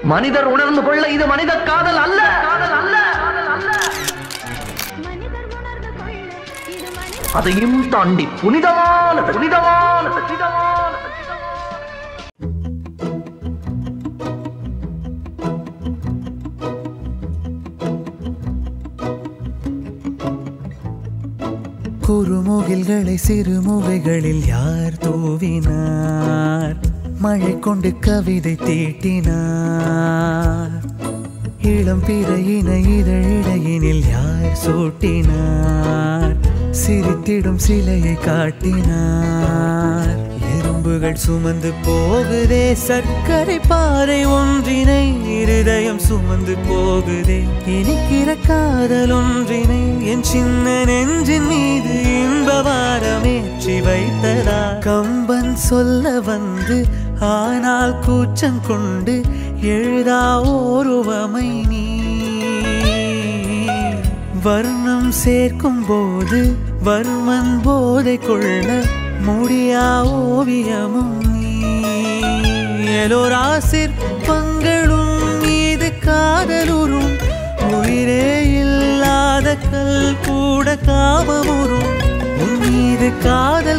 மனிதர் உணர்ந்து கொள்ள இது மனித காதல் அல்ல காதல் அல்ல மனிதர் உணர்ந்து கொள்ள இது மனித அதையும் தாண்டி புனிதமானது புனிதமானது புனிதமானது குறுமுகில்களை சிறுமுகைகளில் யார் தூவினார் மழை கொண்டு கவிதை தீட்டினார் இளம் பிறையின இதழிடையினில் யார் சூட்டினார் சிரித்திடும் சிலையை காட்டினார் எறும்புகள் சுமந்து போகுதே சர்க்கரை பாறை ஒன்றினை இருதயம் சுமந்து போகுதே இனிக்கிற காதல் ஒன்றினை என் சின்ன நெஞ்சின் மீது இன்ப வாரமேற்றி வைத்ததா கம்பன் சொல்ல வந்து ஆனால் கூச்சம் கொண்டு எழுதா ஓருவமை நீ வர்ணம் சேர்க்கும் போது வர்மன் போதை கொள்ள முடியா ஓவியமும் நீ எலோரா சிற்பங்களும் மீது காதலுறும் உயிரே இல்லாத கல் கூட காமமுறும் உன் மீது காதல்